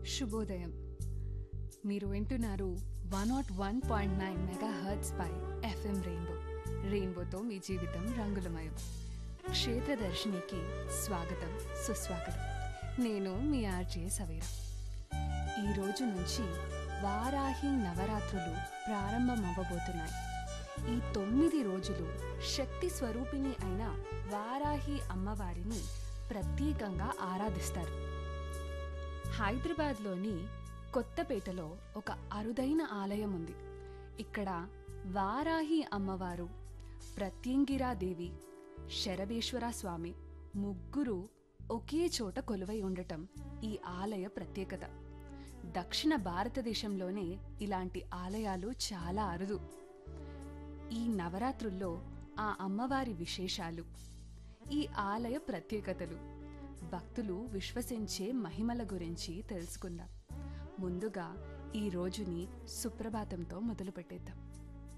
శుభోదయం మీరు వింటున్నారు one naught one point nine mega hertz పై ఎఫ్ఎం రెయిన్బో రెయిన్బోతో మీ జీవితం రంగులమయం క్షేత్రదర్శినికి స్వాగతం సుస్వాగతం నేను మీ ఆర్జే సవేరా ఈ రోజు నుంచి వారాహి నవరాత్రులు ప్రారంభమవ్వబోతున్నాయి ఈ తొమ్మిది రోజులు శక్తి స్వరూపిణి అయిన వారాహి అమ్మవారిని ప్రత్యేకంగా ఆరాధిస్తారు హైదరాబాద్లోని కొత్తపేటలో ఒక అరుదైన ఆలయం ఉంది ఇక్కడ వారాహి అమ్మవారు ప్రత్యంగిరాదేవి శరభేశ్వర స్వామి ముగ్గురు ఒకే చోట కొలువై ఉండటం ఈ ఆలయ ప్రత్యేకత దక్షిణ భారతదేశంలోనే ఇలాంటి ఆలయాలు చాలా అరుదు ఈ నవరాత్రుల్లో ఆ అమ్మవారి విశేషాలు ఈ ఆలయ ప్రత్యేకతలు భక్తులు విశ్వసించే మహిమల గురించి తెలుసుకుందాం ముందుగా ఈ రోజుని సుప్రభాతంతో మొదలు పెట్టేద్దాం